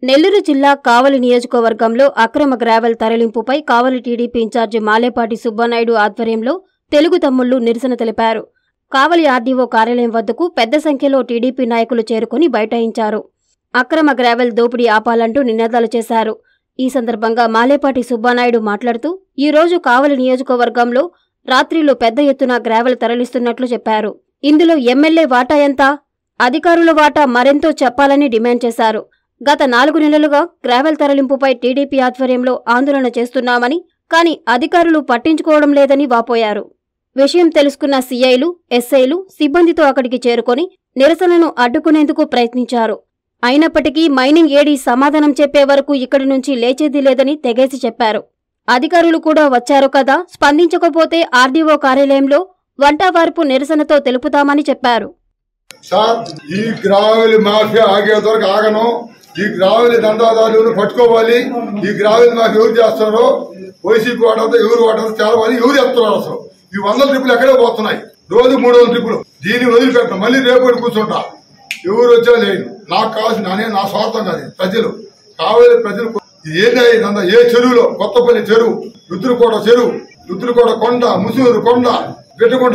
నెల్లూరు జిల్లా కావలి నియోజకవర్గంలో అక్రమ గ్రావెల్ తరలింపుపై కావలి టీడీపీ ఇన్ఛార్జి మాలేపాటి సుబ్బనాయుడు ఆధ్వర్యంలో తెలుగు తమ్ముళ్లు నిరసన తెలిపారు కావలి ఆర్డీఓ కార్యాలయం వద్దకు పెద్ద సంఖ్యలో టీడీపీ నాయకులు చేరుకుని బైఠాయించారు అక్రమ గ్రావెల్ దోపిడీ ఆపాలంటూ నినాదాలు చేశారు ఈ సందర్భంగా మాలేపాటి సుబ్బానాయుడు మాట్లాడుతూ ఈ రోజు కావలి నియోజకవర్గంలో రాత్రిలో పెద్ద ఎత్తున గ్రావెల్ తరలిస్తున్నట్లు చెప్పారు ఇందులో ఎమ్మెల్యే వాటా ఎంత అధికారుల వాటా మరెంతో చెప్పాలని డిమాండ్ చేశారు గత నాలుగు నెలలుగా గ్రావెల్ తరలింపుపై టీడీపీ ఆధ్వర్యంలో ఆందోళన చేస్తున్నామని కానీ అధికారులు పట్టించుకోవడం లేదని వాపోయారు విషయం తెలుసుకున్న సీఐలు ఎస్ఐలు సిబ్బందితో అక్కడికి చేరుకొని నిరసనను అడ్డుకునేందుకు ప్రయత్నించారు అయినప్పటికీ మైనింగ్ ఏడీ సమాధానం చెప్పే వరకు ఇక్కడి నుంచి లేచేది లేదని తెగేసి చెప్పారు అధికారులు కూడా వచ్చారు కదా స్పందించకపోతే ఆర్డీఓ కార్యాలయంలో వంటావార్పు నిరసనతో తెలుపుతామని చెప్పారు సార్ ఈ గ్రావెల్ మాఫియా ఆగేంత వరకు ఆగను ఈ గ్రావెల్ దందాదారులను పట్టుకోవాలి ఈ గ్రావెల్ మాఫియా ఎవరు చేస్తున్నారో వైసీపీ వాటంతా ఎవరు వాటంతా చాలా మంది ఎవరు చెప్తున్నారు అసలు ఈ వందల ట్రిప్పులు ఎక్కడే పోతున్నాయి రోజు మూడు వందల ట్రిప్పులు దీన్ని వదిలిపెట్టను మళ్ళీ రేపు ఒకటి కూర్చుంటా ఎవరు వచ్చా లేదు నాకు కావాల్సిన నానే నా స్వార్థం కాదు ప్రజలు కావాలి ప్రజలు ఇది ఏంది ఇదంతా ఏ చెరువులో కొత్తపల్లి చెరువు రుద్రకోట చెరువు రుద్రకోట కొండ ముసూరు కొండ బిట్టకొండ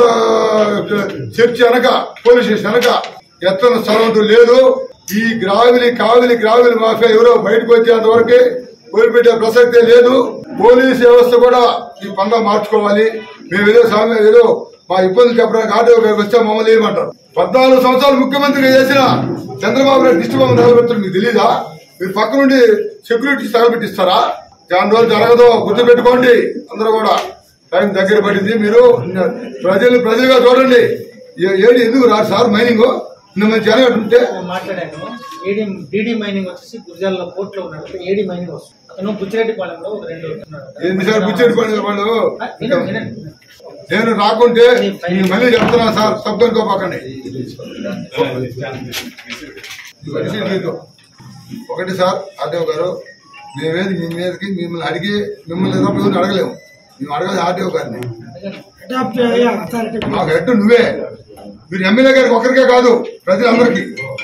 చర్చి అనక పోలీస్ స్టేషన్ అనక ఎత్తన స్థలం అంటూ లేదు ఈ గ్రావిలి కావిలి గ్రావిలి మాఫియా ఎవరో బయటకు వచ్చేంత వరకే వదిలిపెట్టే ప్రసక్తే లేదు పోలీస్ వ్యవస్థ కూడా ఈ పంద మార్చుకోవాలి మేము ఏదో సామె ఏదో మా ఇబ్బందులు చెప్పడానికి ఆటో గారికి వస్తే మమ్మల్ని ఏమంటారు పద్నాలుగు సంవత్సరాలు ముఖ్యమంత్రిగా చేసిన చంద్రబాబు నాయుడు దిష్టి బొమ్మ తగలబెట్టడం మీకు తెలీదా మీరు పక్క నుండి సెక్యూరిటీ తగలబెట్టిస్తారా చాలా రోజులు జరగదు గుర్తుపెట్టుకోండి అందరూ కూడా టైం దగ్గర పడింది మీరు ప్రజలు ప్రజలుగా చూడండి ఏ- ఏడు ఎందుకు రాదు సార్ మైనింగ్ ఇంత మంచి జనం ఉంటే మాట్లాడాను ఏడి డీడీ మైనింగ్ వచ్చేసి గురిజాల్లో పోర్ట్ లో ఉన్నాడు ఏడి మైనింగ్ వస్తుంది అతను బుచ్చిరెడ్డిపాలెంలో ఒక రెండు ఉన్నాడు ఏంది సార్ బుచ్చేటి పని వాళ్ళు ఆ, వినండి, వినండి. నేను రాకుంటే మీకు మళ్ళీ చెప్తున్నా సార్ సబ్కనుకోపాకండి ఒకటి సార్ ఆర్టీఓ గారు మేమేది మీ మీదకి మిమ్మల్ని అడిగి మిమ్మల్ని తప్ప ఎవరిని అడగలేము మేము అడగాలి ఆర్టీఓ గారిని మాకు హెడ్ నువ్వే మీరు ఎమ్మెల్యే గారికి ఒకరికే కాదు ప్రజలందరికీ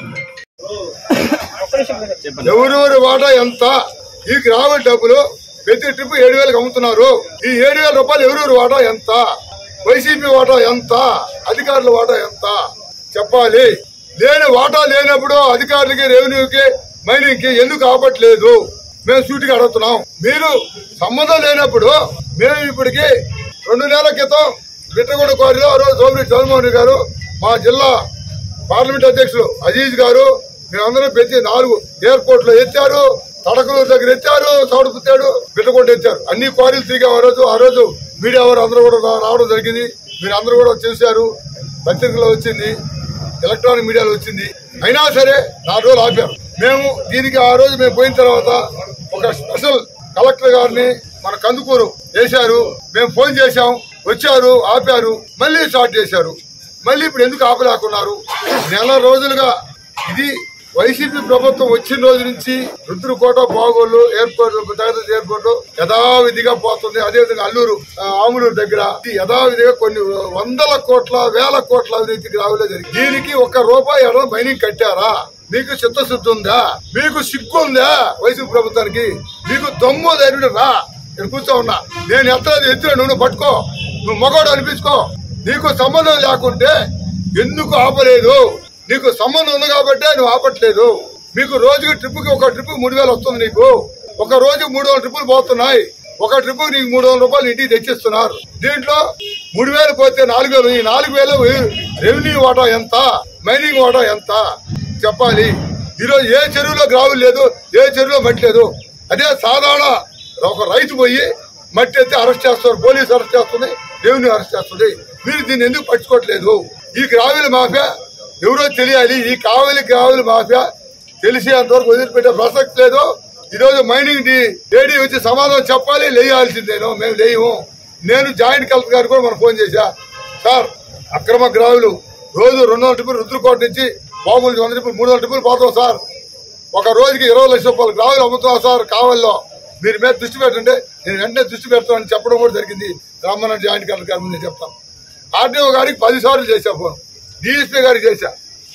ఎవరెవరి వాటా ఎంత ఈ గ్రామ డబ్బులు ప్రతి ట్రిప్ ఏడు వేలకు అమ్ముతున్నారు ఈ ఏడు వేల రూపాయలు ఎవరెవరి వాటా ఎంత వైసీపీ వాటా ఎంత అధికారుల వాటా ఎంత చెప్పాలి లేని వాటా లేనప్పుడు అధికారులకి రెవెన్యూకి మైనింగ్ కి ఎందుకు ఆపట్లేదు మేము సూటిగా అడుగుతున్నాం మీరు సంబంధం లేనప్పుడు మేము ఇప్పటికి రెండు నెలల క్రితం బిట్టగూడ కోరిలో ఆ రోజు సోమిరెడ్డి జగన్మోహన్ రెడ్డి గారు మా జిల్లా పార్లమెంట్ అధ్యక్షులు అజీజ్ గారు మేమందరం ప్రతి నాలుగు ఎయిర్పోర్ట్ లో ఎత్తారు తడకలూరు దగ్గర ఎత్తారు చౌడుపుతాడు బిడ్డకొండ ఎత్తారు అన్ని క్వారీలు తిరిగా ఆ రోజు ఆ రోజు మీడియా వారు అందరూ కూడా రా- రావడం జరిగింది మీరు అందరూ కూడా చూశారు పత్రికలో వచ్చింది ఎలక్ట్రానిక్ మీడియాలో వచ్చింది అయినా సరే నాలుగు రోజులు ఆపారు మేము దీనికి ఆ రోజు మేము పోయిన తర్వాత ఒక స్పెషల్ కలెక్టర్ గారిని మన కందుకూరు వేశారు మేము ఫోన్ చేశాం వచ్చారు ఆపారు మళ్ళీ స్టార్ట్ చేశారు మళ్ళీ ఇప్పుడు ఎందుకు ఆపలేకున్నారు నెల రోజులుగా ఇది వైసీపీ ప్రభుత్వం వచ్చిన రోజు నుంచి రుద్రకోట బాగోలు ఎయిర్పోర్ట్ జగదీష్ ఎయిర్పోర్ట్ యథావిధిగా పోతుంది అదేవిధంగా అల్లూరు ఆ, ఆములూరు దగ్గర ఇది యథావిధిగా కొన్ని వందల కోట్ల వేల కోట్ల అవినీతికి రావులే జరిగింది దీనికి ఒక్క రూపాయి ఎడం మైనింగ్ కట్టారా మీకు చిత్తశుద్ధి ఉందా మీకు సిగ్గు ఉందా వైసీపీ ప్రభుత్వానికి మీకు దమ్ము ధైర్యం రా నేను కూర్చో ఉన్నా నేను ఎత్తలేదు ఎత్తున నువ్వు పట్టుకో నువ్వు మగవాడు అనిపించుకో నీకు సంబంధం లేకుంటే ఎందుకు ఆపలేదు నీకు సంబంధం ఉంది కాబట్టే నువ్వు ఆపట్లేదు మీకు రోజుకి ట్రిప్కి ఒక ట్రిప్ మూడు వేలు వస్తుంది నీకు ఒక రోజు మూడు వందల ట్రిప్పులు పోతున్నాయి ఒక ట్రిప్ నీకు మూడు వందల రూపాయలు ఇంటికి తెచ్చిస్తున్నారు దీంట్లో మూడు వేలు పోతే నాలుగు వేలు ఈ నాలుగు వేలు రెవెన్యూ వాటా ఎంత మైనింగ్ వాటా ఎంత చెప్పాలి ఈరోజు ఏ చెరువులో గ్రావులు లేదు ఏ చెరువులో మట్టి లేదు అదే సాధారణ ఒక రైతు పోయి మట్టి ఎత్తి అరెస్ట్ చేస్తారు పోలీసు అరెస్ట్ చేస్తుంది రెవెన్యూ అరెస్ట్ చేస్తుంది మీరు దీన్ని ఎందుకు పట్టుకోవట్లేదు ఈ గ్రావెల మాఫియా ఎవరో తెలియాలి ఈ కావలి గ్రావెల మాఫియా తెలిసేంతవరకు వదిలిపెట్టే ప్రసక్తి లేదు ఈ రోజు మైనింగ్ లేడీ వచ్చి సమాధానం చెప్పాలి లేయాల్సిందేను మేము లేయము నేను జాయింట్ కలెక్టర్ గారికి కూడా మనం ఫోన్ చేశా సార్ అక్రమ గ్రావులు రోజు రెండు వందల ట్రిపుల్ రుద్రకోట నుంచి బాబులు వంద ట్రిపుల్ మూడు వందల ట్రిపుల్ పోతాం సార్ ఒక రోజుకి ఇరవై లక్షల రూపాయలు గ్రావులు అమ్ముతున్నాం సార్ కావల్లో మీరు మీద దృష్టి పెట్టండి నేను వెంటనే దృష్టి పెడతానని చెప్పడం కూడా జరిగింది రమ్మన్న జాయింట్ కలెక్టర్ గారి ముందు చెప్తాను ఆర్డీఓ గారికి పది సార్లు చేశా ఫోన్ డిఎస్పీ గారికి చేశా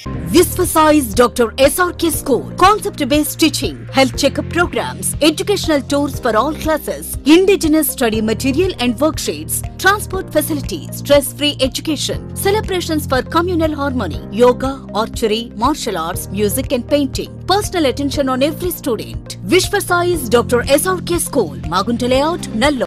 Visvasize Dr. SRK School. Concept based teaching, health checkup programs, educational tours for all classes, indigenous study material and worksheets, transport facilities, stress free education, celebrations for communal harmony, yoga, archery, martial arts, music and painting. Personal attention on every student. Vishvasize Dr. SRK School, Magunta Layout, Nallo.